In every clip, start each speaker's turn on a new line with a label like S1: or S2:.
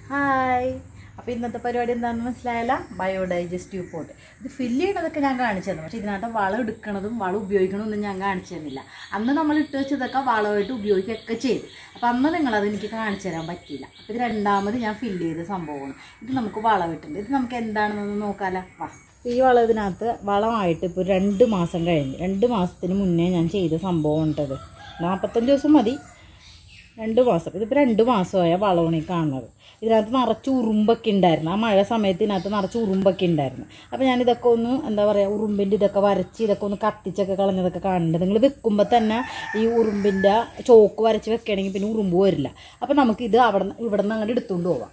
S1: Hi അപ്പോൾ ഇന്നത്തെ പരിപാടി എന്താണെന്ന് മനസ്സിലായല്ല ബയോഡൈജസ്റ്റീവ് പോട്ട് ഇത് ഫില്ല് ചെയ്യണതൊക്കെ ഞാൻ കാണിച്ചു തന്നു പക്ഷേ ഇതിനകത്ത് വളം എടുക്കണതും വളം ഉപയോഗിക്കണമൊന്നും ഞാൻ കാണിച്ചു തന്നില്ല അന്ന് നമ്മൾ ഇട്ട് വെച്ചതൊക്കെ വളമായിട്ട് ഉപയോഗിക്കുകയൊക്കെ ചെയ്തു അപ്പോൾ അന്ന് നിങ്ങളത് എനിക്ക് കാണിച്ചു തരാൻ പറ്റിയില്ല അപ്പോൾ ഇത് രണ്ടാമത് ഞാൻ ഫില്ല് ചെയ്ത സംഭവമാണ് ഇത് നമുക്ക് വളമിട്ടുണ്ട് ഇത് നമുക്ക് എന്താണെന്നൊന്ന് നോക്കാമല്ലോ വാ ഈ വളം ഇതിനകത്ത് വളമായിട്ട് ഇപ്പോൾ രണ്ട് മാസം കഴിഞ്ഞ് രണ്ട് മാസത്തിന് മുന്നേ ഞാൻ ചെയ്ത സംഭവം ഉണ്ടത് നാൽപ്പത്തഞ്ച് ദിവസം മതി രണ്ട് മാസം ഇതിപ്പോൾ രണ്ട് മാസമായ വളമാണ് ഈ കാണുന്നത് ഇതിനകത്ത് നിറച്ച് ഉറുമ്പൊക്കെ ഉണ്ടായിരുന്നു ആ മഴ സമയത്ത് ഇതിനകത്ത് നിറച്ച് ഉറുമ്പൊക്കെ ഉണ്ടായിരുന്നു അപ്പോൾ ഞാനിതൊക്കെ ഒന്ന് എന്താ പറയുക ഉറുമ്പിൻ്റെ ഇതൊക്കെ വരച്ച് ഇതൊക്കെ ഒന്ന് കത്തിച്ചൊക്കെ കളഞ്ഞതൊക്കെ കാണുന്നുണ്ട് നിങ്ങൾ വെക്കുമ്പോൾ തന്നെ ഈ ഉറുമ്പിൻ്റെ ചോക്ക് വരച്ച് വെക്കുകയാണെങ്കിൽ പിന്നെ ഉറുമ്പ് വരില്ല അപ്പോൾ നമുക്കിത് അവിടെ നിന്ന് ഇവിടെ നിന്ന് അങ്ങോട്ട് എടുത്തുകൊണ്ട് പോവാം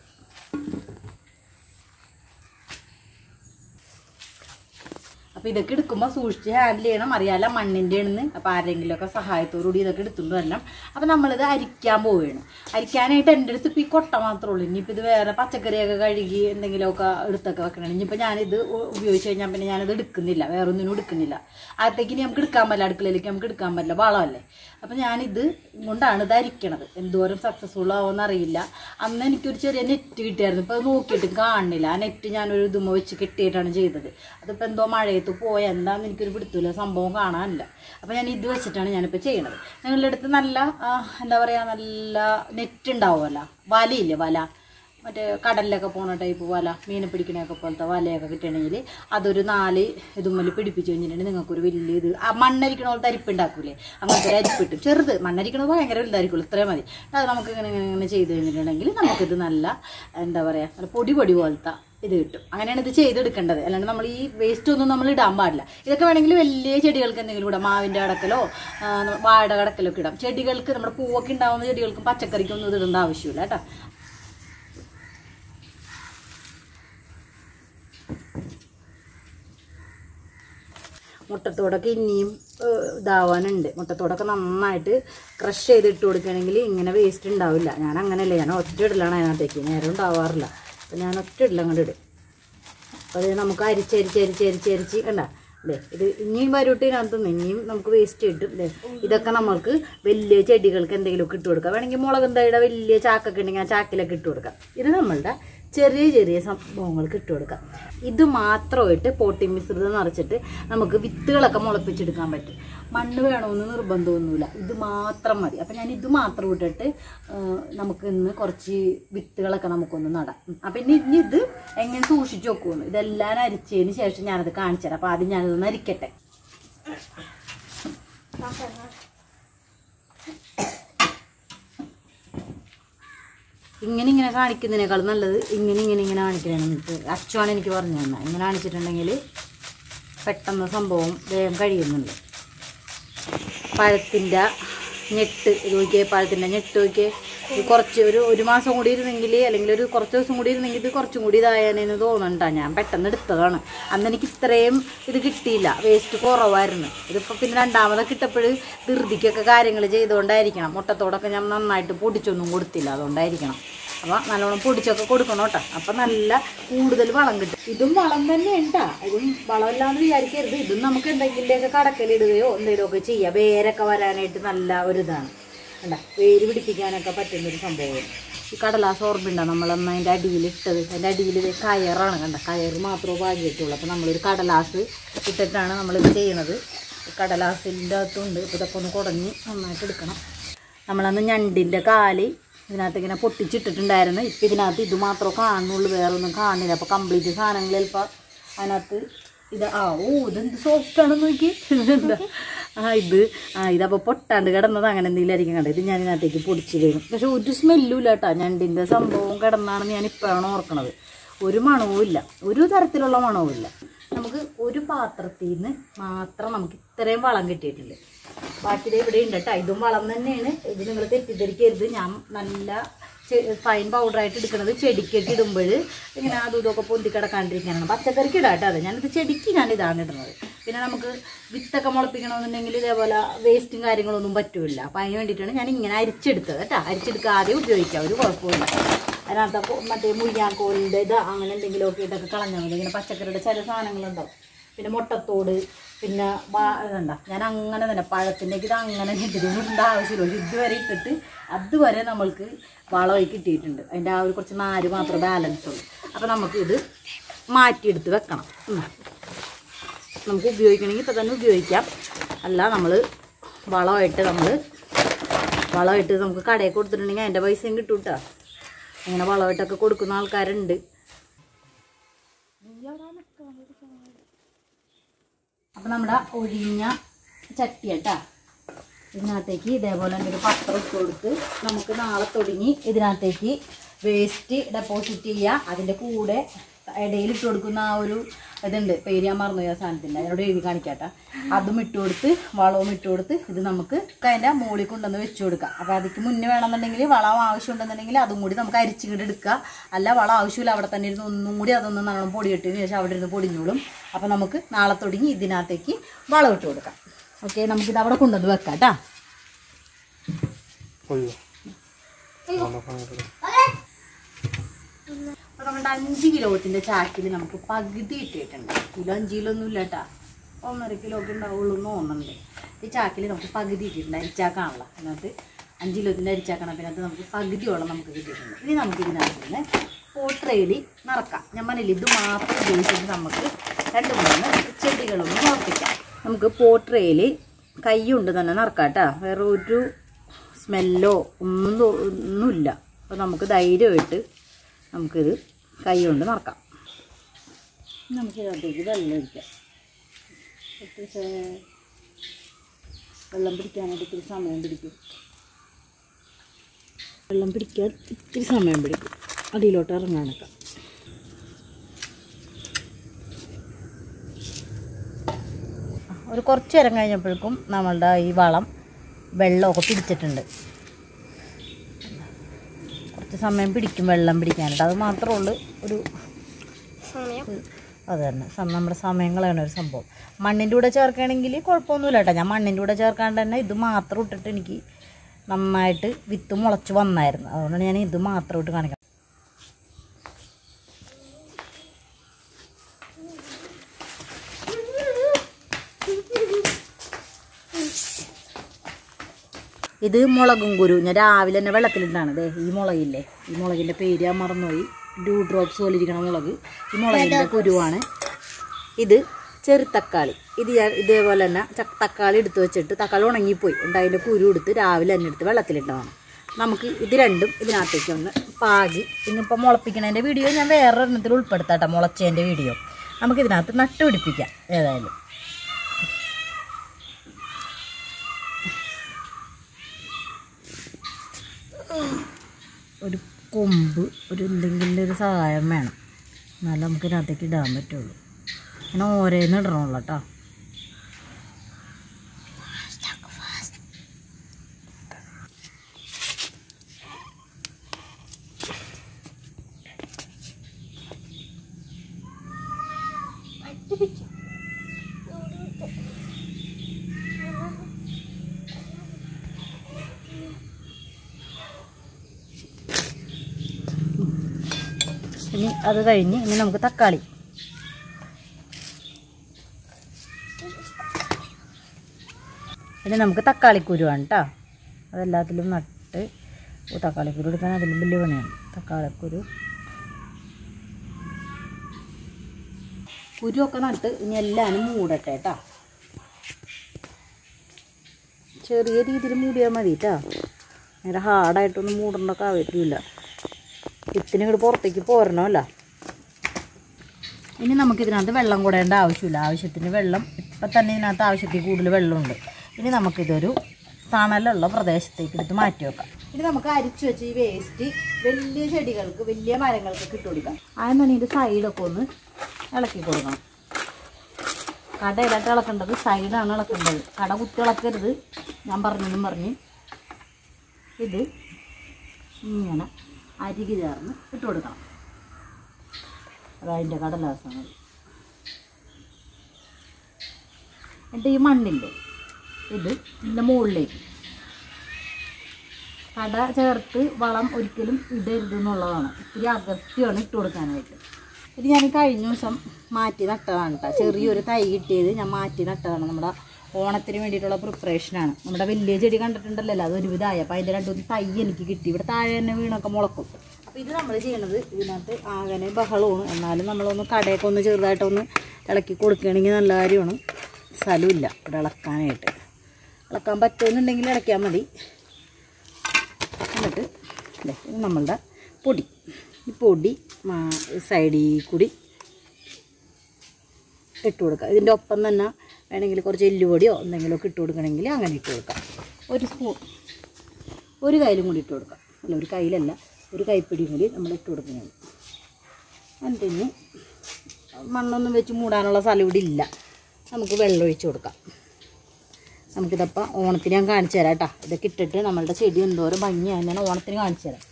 S1: അപ്പോൾ ഇതൊക്കെ എടുക്കുമ്പോൾ സൂക്ഷിച്ച് ഹാൻഡിൽ ചെയ്യണം അറിയാല മണ്ണിൻ്റെ ആണെന്ന് അപ്പോൾ ആരെങ്കിലുമൊക്കെ സഹായത്തോടുകൂടി ഇതൊക്കെ എടുത്തുകൊണ്ട് വരണം അപ്പോൾ നമ്മളിത് അരിക്കാൻ പോവുകയാണ് അരിക്കാനായിട്ട് എൻ്റെ അടുത്ത് ഇപ്പോൾ ഈ കൊട്ട മാത്രമേ ഉള്ളൂ ഇനിയിപ്പോൾ ഇത് വേറെ പച്ചക്കറിയൊക്കെ കഴുകി എന്തെങ്കിലുമൊക്കെ എടുത്തൊക്കെ വെക്കണം ഇനിയിപ്പോൾ ഞാനിത് ഉ- ഉപയോഗിച്ച് കഴിഞ്ഞാൽ പിന്നെ ഞാനിത് എടുക്കുന്നില്ല വേറെ ഒന്നിനും എടുക്കുന്നില്ല അകത്തേക്ക് ഇനി നമുക്ക് എടുക്കാൻ പറ്റില്ല അടുക്കളയിലേക്ക് നമുക്ക് എടുക്കാൻ പറ്റില്ല വളമല്ലേ അപ്പോൾ ഞാനിത് കൊണ്ടാണ് ഇത് അരിക്കണത് എന്തോരം സക്സസ്ഫുൾ ആവുമെന്ന് അറിയില്ല അന്ന് എനിക്കൊരു ചെറിയ നെറ്റ് കിട്ടിയായിരുന്നു ഇപ്പോൾ അത് നോക്കിയിട്ട് കാണുന്നില്ല ആ നെറ്റ് ഞാനൊരു ഇതുമ്മ വെച്ച് കെട്ടിയിട്ടാണ് ചെയ്തത് അതിപ്പോൾ എന്തോ മഴയത്ത് പോയ എന്താണെന്ന് എനിക്കൊരു പിടുത്തില്ല സംഭവം കാണാനില്ല അപ്പോൾ ഞാൻ ഇത് വെച്ചിട്ടാണ് ഞാനിപ്പോൾ ചെയ്യണത് ഞങ്ങളുടെ അടുത്ത് നല്ല ആ, എന്താ പറയുക നല്ല നെറ്റ് ഉണ്ടാവുമല്ലോ വലയില്ലേ വല മറ്റേ കടലിലൊക്കെ പോണ ടൈപ്പ് വല മീനെ പിടിക്കണയൊക്കെ പോലത്തെ വലയൊക്കെ കിട്ടണമെങ്കിൽ അതൊരു നാല് ഇതുമ്മൽ പിടിപ്പിച്ച് കഴിഞ്ഞിട്ടുണ്ടെങ്കിൽ നിങ്ങൾക്കൊരു വലിയ ഇത് ആ മണ്ണരിക്കണ പോലത്തെ അരിപ്പുണ്ടാക്കൂലേ അങ്ങനത്തെ ഒരു അരിപ്പ് കിട്ടും ചെറുത് മണ്ണരിക്കണത് ഭയങ്കര വലുതായിരിക്കുള്ളൂ ഇത്രയും മതി അത് നമുക്ക് ഇങ്ങനെ ഇങ്ങനെ ഇങ്ങനെ ചെയ്ത് കഴിഞ്ഞിട്ടുണ്ടെങ്കിൽ നമുക്കിത് നല്ല എന്താ പറയുക നല്ല പൊടി പൊടി പോലത്തെ ഇത് കിട്ടും അങ്ങനെയാണ് ഇത് ചെയ്തെടുക്കേണ്ടത് അല്ലാണ്ട് നമ്മൾ ഈ വേസ്റ്റ് ഒന്നും നമ്മൾ ഇടാൻ പാടില്ല ഇതൊക്കെ വേണമെങ്കിൽ വലിയ ചെടികൾക്ക് എന്തെങ്കിലും ഇടാം മാവിൻ്റെ അടക്കലോ ആ, വാഴ കടക്കലോ ഒക്കെ ഇടാം ചെടികൾക്ക് നമ്മുടെ പൂവൊക്കെ ഉണ്ടാവുന്ന ചെടികൾക്കും പച്ചക്കറിക്കും ഒന്നും ഇത് ഇടേണ്ട ആവശ്യമില്ല കേട്ടോ മുട്ടത്തോടൊക്കെ ഇനിയും ഏഹ്, ഇതാവാനുണ്ട് മുട്ടത്തോടൊക്കെ നന്നായിട്ട് ക്രഷ് ചെയ്തിട്ട് കൊടുക്കുകയാണെങ്കിൽ ഇങ്ങനെ വേസ്റ്റ് ഉണ്ടാവില്ല ഞാൻ അങ്ങനെയല്ല ഞാൻ ഒറ്റ ഇടലാണ് അതിനകത്തേക്ക് നേരം ഉണ്ടാവാറില്ല അപ്പം ഞാൻ ഒറ്റ ഇടല അങ്ങോട്ട് ഇടും അപ്പോൾ അത് നമുക്ക് അരിച്ചരിച്ച് അരിച്ച് അരിച്ച് അരിച്ച് കണ്ട അല്ലേ ഇത് ഇനിയും വരൂട്ട് ഇതിനകത്തുനിന്ന് ഇനിയും നമുക്ക് വേസ്റ്റ് കിട്ടും അല്ലേ ഇതൊക്കെ നമുക്ക് വലിയ ചെടികൾക്ക് എന്തെങ്കിലുമൊക്കെ ഇട്ട് കൊടുക്കാം വേണമെങ്കിൽ മുളക് തൈയുടെ വലിയ ചാക്കൊക്കെ ഉണ്ടെങ്കിൽ ആ ചാക്കിലൊക്കെ ഇട്ട് കൊടുക്കാം ഇത് നമ്മളുടെ ചെറിയ ചെറിയ സംഭവങ്ങൾക്ക് ഇട്ട് കൊടുക്കാം ഇത് മാത്രമായിട്ട് പോട്ടി മിശ്രിതം നിറച്ചിട്ട് നമുക്ക് വിത്തുകളൊക്കെ മുളപ്പിച്ചെടുക്കാൻ പറ്റും മണ്ണ് വേണമെന്ന് നിർബന്ധമൊന്നുമില്ല ഇത് മാത്രം മതി അപ്പം ഞാൻ ഇത് മാത്രം ഇട്ടിട്ട് ആ, നമുക്ക് ഇന്ന് കുറച്ച് വിത്തുകളൊക്കെ നമുക്കൊന്ന് നടാം അപ്പം ഇനി ഇനി ഇത് എങ്ങനെ സൂക്ഷിച്ച് വെക്കുമെന്ന് ഇതെല്ലാം അരിച്ചതിന് ശേഷം ഞാനത് കാണിച്ചു തരാം അപ്പം ആദ്യം ഞാനതൊന്ന് അരിക്കട്ടെ ഇങ്ങനെ ഇങ്ങനെ കാണിക്കുന്നതിനേക്കാൾ നല്ലത് ഇങ്ങനെ ഇങ്ങനെ ഇങ്ങനെ കാണിക്കണതാണ് എനിക്ക് അച്ചുവാണ് എനിക്ക് പറഞ്ഞു തന്നെ ഇങ്ങനെ കാണിച്ചിട്ടുണ്ടെങ്കിൽ പെട്ടെന്ന് സംഭവം വേഗം കഴിയുന്നുണ്ട് പഴത്തിൻ്റെ ഞെട്ട് ഇത് നോക്കിയേ പഴത്തിൻ്റെ ഞെട്ട് നോക്കിയേ ഇത് കുറച്ച് ഒരു ഒരു മാസം കൂടി ഇരുന്നെങ്കിൽ അല്ലെങ്കിൽ ഒരു കുറച്ച് ദിവസം കൂടി ഇരുന്നെങ്കിൽ ഇത് കുറച്ചും കൂടി ഇതായാനെന്ന് തോന്നണ്ട ഞാൻ പെട്ടെന്ന് എടുത്തതാണ് അന്ന് എനിക്ക് ഇത്രയും ഇത് കിട്ടിയില്ല വേസ്റ്റ് കുറവായിരുന്നു ഇതിപ്പോൾ പിന്നെ രണ്ടാമതൊക്കെ ഇട്ടപ്പോൾ ധൃതിക്കൊക്കെ കാര്യങ്ങൾ ചെയ്തുകൊണ്ടായിരിക്കണം മുട്ടത്തോടൊക്കെ ഞാൻ നന്നായിട്ട് പൊടിച്ചൊന്നും കൊടുത്തില്ല അതുകൊണ്ടായിരിക്കണം അപ്പോൾ നല്ലോണം പൊടിച്ചൊക്കെ കൊടുക്കണം കേട്ടോ അപ്പം നല്ല കൂടുതൽ വളം കിട്ടും ഇതും വളം തന്നെ ഉണ്ടാ ഇതും വളമില്ലാന്ന് വിചാരിക്കരുത് ഇതും നമുക്ക് എന്തെങ്കിലുമൊക്കെ കടക്കലിടുകയോ എന്തെങ്കിലുമൊക്കെ ചെയ്യാം വേരൊക്കെ വരാനായിട്ട് നല്ല ഒരിതാണ് കണ്ടാ വേര് പിടിപ്പിക്കാനൊക്കെ പറ്റുന്നൊരു സംഭവമാണ് ഈ കടലാസ് ഓർമ്മയുണ്ടോ നമ്മളന്ന് അതിൻ്റെ അടിയിൽ ഇട്ടത് അതിൻ്റെ അടിയിൽ ഇത് കയറാണ് കണ്ട കയറ് മാത്രമേ ഭാഗ്യമായിട്ടുള്ളൂ അപ്പോൾ നമ്മളൊരു കടലാസ് ഇട്ടിട്ടാണ് നമ്മളിത് ചെയ്യണത് കടലാസിൻ്റെ അകത്തുണ്ട് ഇപ്പോൾ ഇതൊക്കെ ഒന്ന് കുടഞ്ഞ് നന്നായിട്ട് എടുക്കണം നമ്മളന്ന് ഞണ്ടിൻ്റെ കാല് ഇതിനകത്ത് ഇങ്ങനെ പൊട്ടിച്ചിട്ടിട്ടുണ്ടായിരുന്നു ഇപ്പം ഇതിനകത്ത് ഇത് മാത്രമേ കാണുന്നുള്ളൂ വേറെ ഒന്നും കാണില്ല അപ്പോൾ കംപ്ലീറ്റ് സാധനങ്ങൾ ചിലപ്പോൾ അതിനകത്ത് ഇത് ആ ഓ ഇതെന്ത് സോഫ്റ്റ് ആണെന്ന് നോക്കി ഇതെന്താ ആ ഇത് ആ ഇതപ്പോൾ പൊട്ടാണ്ട് കിടന്നത് അങ്ങനെ എന്തെങ്കിലും ആയിരിക്കും കണ്ടത് ഇത് ഞാൻ ഇതിനകത്തേക്ക് പൊടിച്ച് വരും പക്ഷെ ഒരു സ്മെല്ലും ഇല്ല കേട്ടോ ഞണ്ടിൻ്റെ സംഭവം കിടന്നാണെന്ന് ഞാൻ ഇപ്പോഴാണ് ഓർക്കണത് ഒരു മണവും ഇല്ല ഒരു തരത്തിലുള്ള മണവും ഇല്ല നമുക്ക് ഒരു പാത്രത്തിൽ നിന്ന് മാത്രം നമുക്ക് ഇത്രയും വളം കിട്ടിയിട്ടുണ്ട് ബാക്കി ദേ ഇവിടെ ഉണ്ട് കേട്ടോ ഇതും വളം തന്നെയാണ് ഇത് നിങ്ങൾ തെറ്റിദ്ധരിക്കരുത് ഞാൻ നല്ല ഫൈൻ പൗഡറായിട്ട് എടുക്കുന്നത് ചെടിക്കൊക്കെ ഇടുമ്പോൾ ഇങ്ങനെ അതും ഇതൊക്കെ പൊന്തി കിടക്കാണ്ടിരിക്കാനാണ് പച്ചക്കറിക്ക് ഇടാം കേട്ടോ അത് ഞാനിത് ചെടിക്ക് ഞാൻ ഇതാണ് ഇടുന്നത് പിന്നെ നമുക്ക് വിത്തൊക്കെ മുളപ്പിക്കണമെന്നുണ്ടെങ്കിൽ ഇതേപോലെ വേസ്റ്റും കാര്യങ്ങളൊന്നും പറ്റൂല അപ്പോൾ അതിന് വേണ്ടിയിട്ടാണ് ഞാൻ ഇങ്ങനെ അരിച്ചെടുത്തത് കേട്ടോ അരിച്ചെടുക്കാതെ ഉപയോഗിക്കാം ഒരു കുഴപ്പമില്ല അതിനകത്ത് അപ്പോൾ മറ്റേ മുയ്യാക്കോലിൻ്റെ ഇത് അങ്ങനെ എന്തെങ്കിലുമൊക്കെ ഇതൊക്കെ കളഞ്ഞാൽ മതി ഇങ്ങനെ പച്ചക്കറിയുടെ ചില സാധനങ്ങളുണ്ടാവും പിന്നെ മുട്ടത്തോട് പിന്നെ വാ- ഇതുണ്ട ഞാൻ അങ്ങനെ തന്നെ പഴത്തിൻ്റെ ഇത് അങ്ങനെ ഇട്ടിട്ട് ഇടേണ്ട ആവശ്യമില്ല പക്ഷെ ഇതുവരെ ഇട്ടിട്ട് അതുവരെ നമ്മൾക്ക് വളമായി കിട്ടിയിട്ടുണ്ട് അതിൻ്റെ ആ ഒരു കുറച്ച് നാര് മാത്രമേ ബാലൻസ് ഉള്ളൂ അപ്പോൾ നമുക്ക് ഇത് മാറ്റിയെടുത്ത് വെക്കണം ഉം. നമുക്ക് ഉപയോഗിക്കണമെങ്കിൽ ഇപ്പം തന്നെ ഉപയോഗിക്കാം അല്ല നമ്മൾ വളമായിട്ട് നമ്മൾ വളമായിട്ട് നമുക്ക് കടയിൽ കൊടുത്തിട്ടുണ്ടെങ്കിൽ അതിൻ്റെ പൈസയും കിട്ടും കേട്ടോ ഇങ്ങനെ വളമായിട്ടൊക്കെ കൊടുക്കുന്ന ആൾക്കാരുണ്ട് അപ്പം നമ്മുടെ ഒഴിഞ്ഞ ചട്ടി കേട്ടാ ഇതിനകത്തേക്ക് ഇതേപോലെ തന്നെ ഒരു പത്രം ഇട്ട് കൊടുത്ത് നമുക്ക് നാളെ തുടങ്ങി ഇതിനകത്തേക്ക് വേസ്റ്റ് ഡെപ്പോസിറ്റ് ചെയ്യുക അതിൻ്റെ കൂടെ ഇടയിൽ ഇട്ട് കൊടുക്കുന്ന ആ ഒരു ഇതുണ്ട് പേര് ഞാൻ മറന്നു പോയി ആ സാധനത്തിൻ്റെ അതിനോട് എഴുതി കാണിക്കാട്ടാ അതും ഇട്ട് കൊടുത്ത് വളവും ഇട്ട് കൊടുത്ത് ഇത് നമുക്ക് അതിൻ്റെ മുകളിൽ കൊണ്ടുവന്ന് വെച്ച് കൊടുക്കാം അപ്പോൾ അതിക്ക് മുന്നേ വേണമെന്നുണ്ടെങ്കിൽ വളം ആവശ്യമുണ്ടെന്നുണ്ടെങ്കിൽ അതും കൂടി നമുക്ക് അരിച്ചിങ്ങോട്ട് എടുക്കുക അല്ല വളം ആവശ്യമില്ല അവിടെ തന്നെ ഇരുന്ന് ഒന്നും കൂടി അതൊന്ന് നല്ലോണം പൊടി ഇട്ടതിന് ശേഷം അവിടെ ഇരുന്ന് പൊടിഞ്ഞോളും അപ്പോൾ നമുക്ക് നാളെ തുടങ്ങി ഇതിനകത്തേക്ക് വളം ഇട്ട് കൊടുക്കാം ഓക്കെ നമുക്കിത് അവിടെ കൊണ്ടുവന്ന് വെക്കാം കേട്ടോ അപ്പോൾ നമ്മുടെ അഞ്ച് കിലോത്തിന്റെ ചാക്കിൽ നമുക്ക് പകുതി ഇട്ടിട്ടുണ്ട് കിലോ അഞ്ച് കിലോ ഒന്നും ഇല്ല കേട്ടാ ഒന്നര കിലോ ഒക്കെ ഉണ്ടാവുള്ളൂ എന്ന് തോന്നുന്നുണ്ട് ഈ ചാക്കിൽ നമുക്ക് പകുതി ഇട്ടിട്ടുണ്ട് അരിച്ചാക്കാണല്ലോ അതിനകത്ത് അഞ്ച് കിലോത്തിൻ്റെ അരിച്ചാക്കണം പിന്നെ അത് നമുക്ക് പകുതിയോളം നമുക്ക് കിട്ടിയിട്ടുണ്ട് ഇനി നമുക്ക് ഇതിനകത്ത് നിന്ന് പോട്രയിൽ നിറക്കാം ഞാൻ പറഞ്ഞില്ല ഇത് മാത്രം ഉപയോഗിച്ചിട്ട് നമുക്ക് രണ്ട് മൂന്ന് ചെടികളൊന്ന് മുളപ്പിക്കാം നമുക്ക് പോട്രയിൽ കൈ കൊണ്ട് തന്നെ നിറക്കാം കേട്ടോ വേറെ ഒരു സ്മെല്ലോ ഒന്നും തോ- ഒന്നുമില്ല അപ്പോൾ നമുക്ക് ധൈര്യമായിട്ട് നമുക്കിത് കൈ കൊണ്ട് നിറക്കാം നമുക്കിതകത്തേക്ക് വെള്ളം ഒഴിക്കാം ഒത്തിരി സേ- വെള്ളം പിടിക്കാനായിട്ട് ഇത്തിരി സമയം പിടിക്കും വെള്ളം പിടിക്കാൻ ഇത്തിരി സമയം പിടിക്കും അടിയിലോട്ട് ഇറങ്ങാനൊക്കെ ഒരു കുറച്ച് നേരം കഴിഞ്ഞപ്പോഴേക്കും നമ്മളുടെ ഈ വളം വെള്ളമൊക്കെ പിടിച്ചിട്ടുണ്ട് കുറച്ച് സമയം പിടിക്കും വെള്ളം പിടിക്കാനായിട്ട് അത് മാത്രമേ ഉള്ളൂ ഒരു അത് തന്നെ സം- നമ്മുടെ സമയങ്ങളാണ് ഒരു സംഭവം മണ്ണിൻ്റെ കൂടെ ചേർക്കുകയാണെങ്കിൽ കുഴപ്പമൊന്നുമില്ല കേട്ടോ ഞാൻ മണ്ണിൻ്റെ കൂടെ ചേർക്കാണ്ട് തന്നെ ഇത് മാത്രം ഇട്ടിട്ട് എനിക്ക് നന്നായിട്ട് വിത്ത് മുളച്ച് വന്നായിരുന്നു അതുകൊണ്ടാണ് ഞാൻ ഇത് മാത്രം ഇട്ട് കാണിക്കുന്നത് ഇത് മുളകും കുരു ഞാൻ രാവിലെ തന്നെ വെള്ളത്തിലിട്ടാണ് ദേ ഈ മുളകില്ലേ ഈ മുളകിൻ്റെ പേര് ഞാൻ മറന്നുപോയി ഡൂ ഡ്രോപ്സ് പോലെ ഇരിക്കണ മുളക് ഈ മുളകിൻ്റെ കുരുവാണ് ഇത് ചെറുതക്കാളി ഇത് ഞാൻ ഇതേപോലെ തന്നെ ച- തക്കാളി എടുത്ത് വെച്ചിട്ട് തക്കാളി ഉണങ്ങിപ്പോയി ഉണ്ട് അതിൻ്റെ കുരു എടുത്ത് രാവിലെ തന്നെ എടുത്ത് വെള്ളത്തിലിട്ടതാണ് നമുക്ക് ഇത് രണ്ടും ഇതിനകത്തേക്ക് ഒന്ന് പാകി ഇന്നിപ്പോൾ മുളപ്പിക്കണതിൻ്റെ വീഡിയോ ഞാൻ വേറെ ഒരെണ്ണത്തിൽ ഉൾപ്പെടുത്താട്ടോ മുളച്ചതിൻ്റെ വീഡിയോ നമുക്ക് ഇതിനകത്ത് നട്ടുപിടിപ്പിക്കാം ഏതായാലും ഒരു കൊമ്പ് ഒരു എന്തെങ്കിലും ഒരു സഹായം വേണം എന്നാലും നമുക്ക് ഇതിനകത്തേക്ക് ഇടാൻ പറ്റുള്ളൂ അങ്ങനെ ഓരോന്ന് ഇടണമല്ലോ കേട്ടോ ഇനി അത് കഴിഞ്ഞ് ഇനി നമുക്ക് തക്കാളി ഇനി നമുക്ക് തക്കാളിക്കുരുവാണ് കേട്ടോ അതെല്ലാത്തിലും നട്ട് ഓ, തക്കാളിക്കുരു എടുക്കാൻ അതിലും വലിയ പണിയാണ് തക്കാളിക്കുരു കുരുവൊക്കെ നട്ട് ഇനി എല്ലാവരും മൂടട്ടെ കേട്ടോ ചെറിയ രീതിയിൽ മൂടിയാൽ മതി കേട്ടോ നേരെ ഹാർഡായിട്ടൊന്നും മൂടേണ്ട കാര്യമില്ല വിത്തിന് ഇങ്ങോട്ട് പുറത്തേക്ക് പോരണമല്ല ഇനി നമുക്കിതിനകത്ത് വെള്ളം കൂടേണ്ട ആവശ്യമില്ല ആവശ്യത്തിന് വെള്ളം ഇപ്പം തന്നെ ഇതിനകത്ത് ആവശ്യത്തിൽ കൂടുതൽ വെള്ളമുണ്ട് ഇനി നമുക്കിതൊരു തണലുള്ള പ്രദേശത്തേക്ക് എടുത്ത് മാറ്റി വെക്കാം ഇനി നമുക്ക് അരിച്ചു വെച്ച് ഈ വേസ്റ്റ് വലിയ ചെടികൾക്ക് വലിയ മരങ്ങൾക്ക് ഇട്ട് കൊടുക്കാം ആദ്യം തന്നെ ഇതിൻ്റെ സൈഡൊക്കെ ഒന്ന് ഇളക്കി കൊടുക്കണം കടയിലായിട്ട് ഇളക്കേണ്ടത് സൈഡാണ് ഇളക്കേണ്ടത് കട കുത്തി ഇളക്കരുത് ഞാൻ പറഞ്ഞെന്നും പറഞ്ഞ് ഇത് ഇങ്ങനെ അരികി ചേർന്ന് ഇട്ട് കൊടുക്കണം അതതിൻ്റെ കടലാസങ്ങൾ എന്നിട്ട് ഈ മണ്ണില്ലേ ഇത് ഇതിൻ്റെ മുകളിലേക്ക് കട ചേർത്ത് വളം ഒരിക്കലും ഇടരുത് എന്നുള്ളതാണ് ഇത്തിരി അകത്തിയാണ് ഇട്ട് കൊടുക്കാനായിട്ട് ഇത് ഞാൻ കഴിഞ്ഞ ദിവസം മാറ്റി നട്ടതാണ് കേട്ടോ ചെറിയൊരു തൈ കിട്ടിയത് ഞാൻ മാറ്റി നട്ടതാണ് നമ്മുടെ ഓണത്തിന് വേണ്ടിയിട്ടുള്ള പ്രിപ്പറേഷനാണ് നമ്മുടെ വലിയ ചെടി കണ്ടിട്ടുണ്ടല്ലോ അത് ഒരുവിധമായി അപ്പോൾ അതിൻ്റെ രണ്ടു തൈ എനിക്ക് കിട്ടി ഇവിടെ താഴെ തന്നെ വീണൊക്കെ മുളക്കും അപ്പോൾ ഇത് നമ്മൾ ചെയ്യണത് ഇതിനകത്ത് ആകനെ ബഹളമാണ് എന്നാലും നമ്മളൊന്ന് കടയൊക്കെ ഒന്ന് ചെറുതായിട്ടൊന്ന് ഇളക്കി കൊടുക്കുകയാണെങ്കിൽ നല്ല കാര്യമാണ് സ്ഥലമില്ല ഇവിടെ ഇളക്കാനായിട്ട് ഇളക്കാൻ പറ്റുമെന്നുണ്ടെങ്കിൽ ഇളക്കിയാൽ മതി എന്നിട്ട് ദേ ഇത് നമ്മളുടെ പൊടി ഈ പൊടി സൈഡിൽ കൂടി ഇട്ട് കൊടുക്കുക ഇതിൻ്റെ ഒപ്പം തന്നെ വേണമെങ്കിൽ കുറച്ച് എല്ലുപൊടിയോ എന്തെങ്കിലുമൊക്കെ ഇട്ട് കൊടുക്കണമെങ്കിൽ അങ്ങനെ ഇട്ട് കൊടുക്കാം ഒരു സ്പൂൺ ഒരു കയ്യിലും കൂടി ഇട്ട് കൊടുക്കാം അല്ല ഒരു കയ്യിലല്ല ഒരു കൈപ്പിടിയും കൂടി നമ്മൾ ഇട്ട് കൊടുക്കുന്നത് എന്നിട്ട് മണ്ണൊന്നും വെച്ച് മൂടാനുള്ള സ്ഥലം ഇവിടെ ഇല്ല നമുക്ക് വെള്ളം ഒഴിച്ച് കൊടുക്കാം നമുക്കിതപ്പോൾ ഓണത്തിന് ഞാൻ കാണിച്ചു തരാം കേട്ടോ ഇതൊക്കെ ഇട്ടിട്ട് നമ്മളുടെ ചെടി എന്തോരം ഭംഗിയാണ് ഞാൻ ഓണത്തിന് കാണിച്ചു തരാം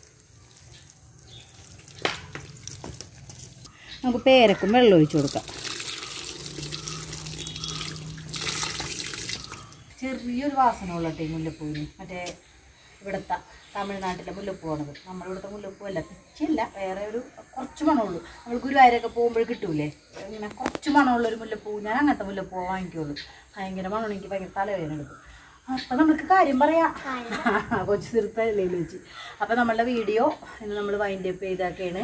S1: നമുക്ക് പേരക്കും വെള്ളം ഒഴിച്ച് കൊടുക്കാം ചെറിയൊരു വാസന ഉള്ള ടീ മുല്ലപ്പൂവിന് മറ്റേ ഇവിടുത്തെ തമിഴ്നാട്ടിലെ മുല്ലപ്പൂവാണത് നമ്മുടെ ഇവിടുത്തെ മുല്ലപ്പൂവല്ല പിച്ചല്ല വേറെ ഒരു കുറച്ച് മണമുള്ളൂ നമ്മൾ ഗുരുവായൂരൊക്കെ പോകുമ്പോൾ കിട്ടൂലേ ഇങ്ങനെ കുറച്ച് മണമുള്ള ഒരു മുല്ലപ്പൂ ഞാൻ അങ്ങനത്തെ മുല്ലപ്പൂ വാങ്ങിക്കുള്ളൂ ഭയങ്കര മണം എനിക്ക് ഭയങ്കര തലവേദന എടുക്കും അപ്പം നമുക്ക് കാര്യം പറയാം കൊച്ചു തീർത്തല്ലേ വിളിച്ച് അപ്പം നമ്മളുടെ വീഡിയോ ഇന്ന് നമ്മൾ വൈൻഡ് അപ്പ് ചെയ്താക്കിയാണ്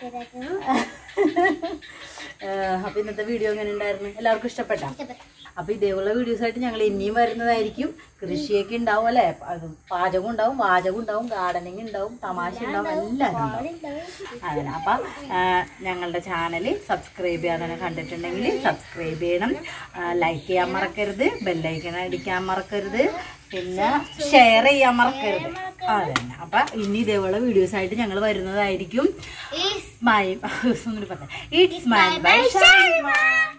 S1: അപ്പം ഇന്നത്തെ വീഡിയോ എങ്ങനെ ഉണ്ടായിരുന്നു എല്ലാവർക്കും ഇഷ്ടപ്പെട്ടാ അപ്പൊ ഇതേപോലുള്ള വീഡിയോസ് ആയിട്ട് ഞങ്ങൾ ഇനിയും വരുന്നതായിരിക്കും കൃഷിയൊക്കെ ഉണ്ടാവും അല്ലേ അത് പാചകം ഉണ്ടാവും വാചകം ഉണ്ടാവും ഗാർഡനിങ് ഉണ്ടാവും തമാശ ഉണ്ടാവും എല്ലാം ഉണ്ടാവും അങ്ങനെ അപ്പം ഞങ്ങളുടെ ചാനൽ സബ്സ്ക്രൈബ് ചെയ്യാതെ കണ്ടിട്ടുണ്ടെങ്കിൽ സബ്സ്ക്രൈബ് ചെയ്യണം ലൈക്ക് ചെയ്യാൻ മറക്കരുത് ബെല്ലൈക്കൺ അടിക്കാൻ മറക്കരുത് പിന്നെ ഷെയർ ചെയ്യാൻ മറക്കരുത് അതെ തന്നെ അപ്പൊ ഇനി ഇതേപോലെ വീഡിയോസ് ആയിട്ട് ഞങ്ങൾ വരുന്നതായിരിക്കും മൈ ഒന്നുകൂടി പറയാം ഇറ്റ്സ് മൈ ബൈ